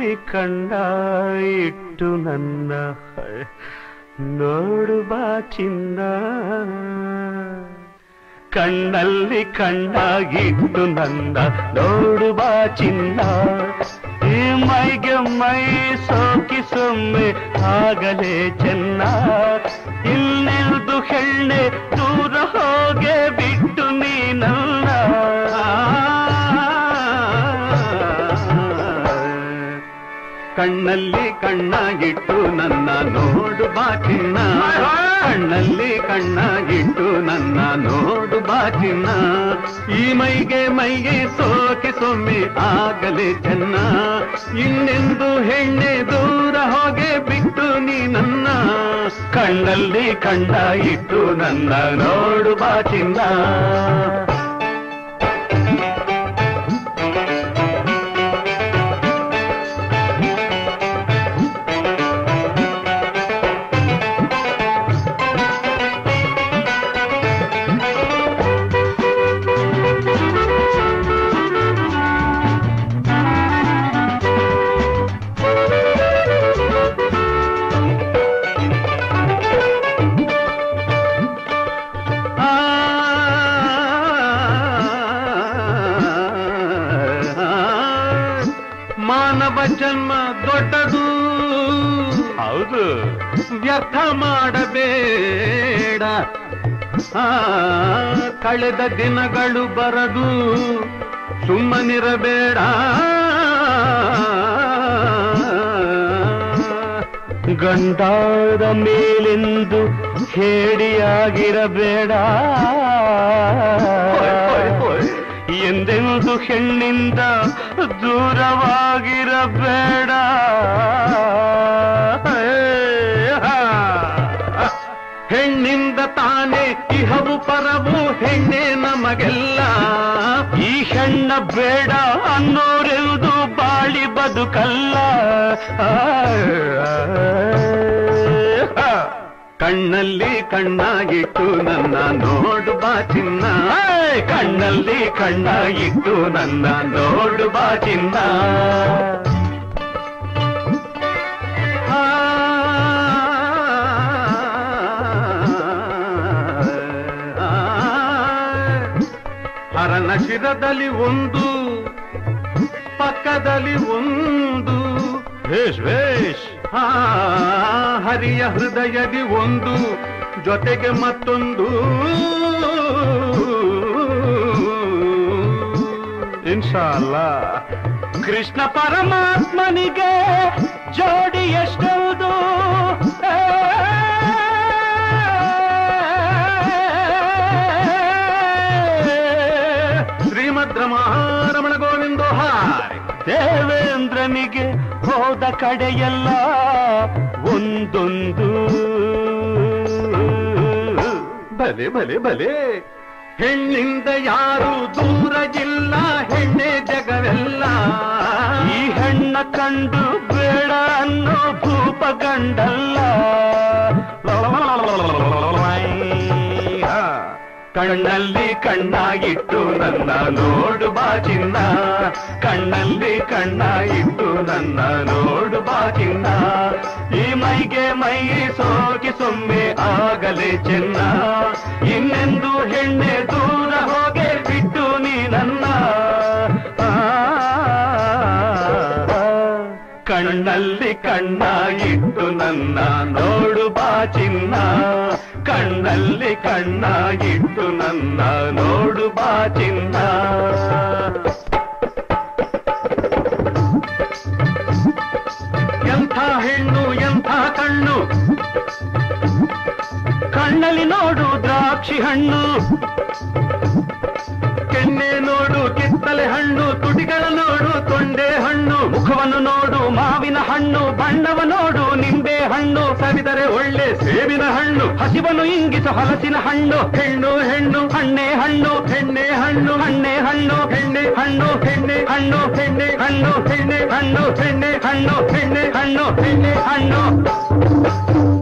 ಕಣ್ಣಲ್ಲಿ ಕಣ್ಣ ಇಟ್ಟು ನನ್ನ ನೋಡು ಬಾ ಚಿನ್ನ ಕಣ್ಣಲ್ಲಿ ಕಣ್ಣಾಗಿಟ್ಟು ನನ್ನ ನೋಡು ಬಾ ಚಿನ್ನ ಈ ಮೈಗೆ ಮೈ ಸೋಕಿ ಸೊಮ್ಮೆ ಆಗಲೇ ಚೆನ್ನ ಇನ್ನೆಲ್ದು ಹೆಣ್ಣೆ ದೂರ ಹೋಗೆ ಬಿಟ್ಟು ನೀನಲ್ಲ ಕಣ್ಣಲ್ಲಿ ಕಣ್ಣಾಗಿಟ್ಟು ನನ್ನ ನೋಡು ಬಾ ಚಿನ್ನ ಕಣ್ಣಲ್ಲಿ ಕಣ್ಣಾಗಿಟ್ಟು ನನ್ನ ನೋಡು ಬಾ ಚಿನ್ನ ಈ ಮೈಗೆ ಮೈಗೆ ಸೋಕೆ ಸೊಮ್ಮೆ ಆಗಲೇ ಚೆನ್ನ ಇನ್ನೆಂದು ಹೆಣ್ಣೆ ದೂರ ಹೋಗೆ ಬಿಟ್ಟು ನೀ ನನ್ನ ಕಣ್ಣಲ್ಲಿ ಕಣ್ಣಾಗಿಟ್ಟು ನನ್ನ ನೋಡು ಬಾ ಚಿನ್ನ ಆ, ಮಾನವ ಜನ್ಮ ದೊಡ್ಡದು ಹೌದು ವ್ಯರ್ಥ ಮಾಡಬೇಡ ಆ, ಕಳೆದ ದಿನಗಳು ಬರದು ಸುಮ್ಮನಿರಬೇಡ ಗಂಡಾದ ಮೇಲೆಂದು ಹೇಡಿಯಾಗಿರಬೇಡ ಎಂದೆಂದು ಹೆಣ್ಣಿಂದ ದೂರವಾಗಿರಬೇಡ ಹೆಣ್ಣಿಂದ ತಾನೇ ಇಹವು ಪರವು ಹೆಣ್ಣೆ ನಮಗೆಲ್ಲ ಈ ಹೆಣ್ಣ ಬೇಡ ಅನ್ನೋರೆಂದು ಬಾಳಿ ಬದುಕಲ್ಲ ಕಣ್ಣಲ್ಲಿ ಕಣ್ಣಾಗಿಟ್ಟು ನನ್ನ ನೋಡು ಬಾ ಚಿನ್ನ ಕಣ್ಣಲ್ಲಿ ಕಣ್ಣಾಗಿಟ್ಟು ನನ್ನ ನೋಡು ಬಾ ಚಿನ್ನ ಆ, ಆ, ಹರನ ಶಿರದಲ್ಲಿ ಒಂದು ಪಕ್ಕದಲ್ಲಿ ಒಂದು ಭೇಷ್ ಭೇಷ್ ಆ, ಹರಿಯ ಹೃದಯದಿ ಒಂದು ಜೊತೆಗೆ ಮತ್ತೊಂದು ಇನ್ಶಾಲ್ಲ ಕೃಷ್ಣ ಪರಮಾತ್ಮನಿಗೆ ಜೋಡಿ ಎಷ್ಟೊಂದು ಶ್ರೀಮದ್ ರಮಾರಮಣ ಗೋವಿಂದ ಹಾರಿ ದೇವೇಂದ್ರನಿಗೆ ಹೋದ ಕಡೆಯೆಲ್ಲ ಒಂದೊಂದು ಭಲೆ ಭಲೆ ಭಲೆ ಹೆಣ್ಣಿಂದ ಯಾರು ದೂರ ಇಲ್ಲ ಹೆಣ್ಣೆ ಜಗವೆಲ್ಲ ಈ ಹೆಣ್ಣ ಕಂಡು ಬೇಡ ಅನ್ನೋ ಭೂಪ ಗಂಡಲ್ಲ ಕಣ್ಣಲ್ಲಿ ಕಣ್ಣಾಗಿಟ್ಟು ನನ್ನ ನೋಡು ಬಾ ಚಿನ್ನ ಕಣ್ಣಲ್ಲಿ ಕಣ್ಣಾಗಿಟ್ಟು ನನ್ನ ನೋಡು ಬಾ ಚಿನ್ನ ಈ ಮೈಗೆ ಮೈ ಸೋಕಿ ಸೊಮ್ಮೆ ಆಗಲೇ ಚೆನ್ನ ಇನ್ನೆಂದು ಹೆಣ್ಣೆ ದೂರ ಹೋಗೆ ಬಿಟ್ಟು ನೀ ನನ್ನ ಆ, ಕಣ್ಣಲ್ಲಿ ಕಣ್ಣಾಗಿಟ್ಟು ನನ್ನ ನೋಡು ಬಾ ಚಿನ್ನ ಕಣ್ಣಲ್ಲಿ ಕಣ್ಣಾಗಿಟ್ಟು ನನ್ನ ನೋಡು ಬಾ ಚಿನ್ನ ಎಂಥ ಹೆಣ್ಣು ಎಂಥ ಕಣ್ಣು ಕಣ್ಣಲ್ಲಿ ನೋಡು ದ್ರಾಕ್ಷಿ ಹಣ್ಣು ಕೆನ್ನೆ ನೋಡು ಕಿತ್ತಲೆ ಹಣ್ಣು ತುಟಿಗಳ ನೋಡು ತೊಂಡೆ ಹಣ್ಣು ಮುಖವನ್ನು ನೋಡು ಮಾವಿನ ಹಣ್ಣು ಬಣ್ಣವ ನೋಡು ನಿಂಬೆ ಹಣ್ಣು ಸವಿದರೆ ಒಳ್ಳೆ ಸೇಬಿನ ಹಣ್ಣು ಹಸಿವನ್ನು ಇಂಗಿಸು ಹಲಸಿನ ಹಣ್ಣು ಹೆಣ್ಣು ಹೆಣ್ಣು ಹಣ್ಣೆ ಹಣ್ಣು ಹೆಣ್ಣೆ ಹಣ್ಣು ಹಣ್ಣೆ ಹಣ್ಣು ಹೆಣ್ಣೆ ಹಣ್ಣು ಹೆಣ್ಣೆ ಹಣ್ಣು ಹೆಣ್ಣೆ ಹಣ್ಣು ಹೆಣ್ಣೆ ಹಣ್ಣು ಹೆಣ್ಣೆ ಹಣ್ಣು ಹೆಣ್ಣೆ ಹಣ್ಣು ಹೆಣ್ಣೆ ಹಣ್ಣು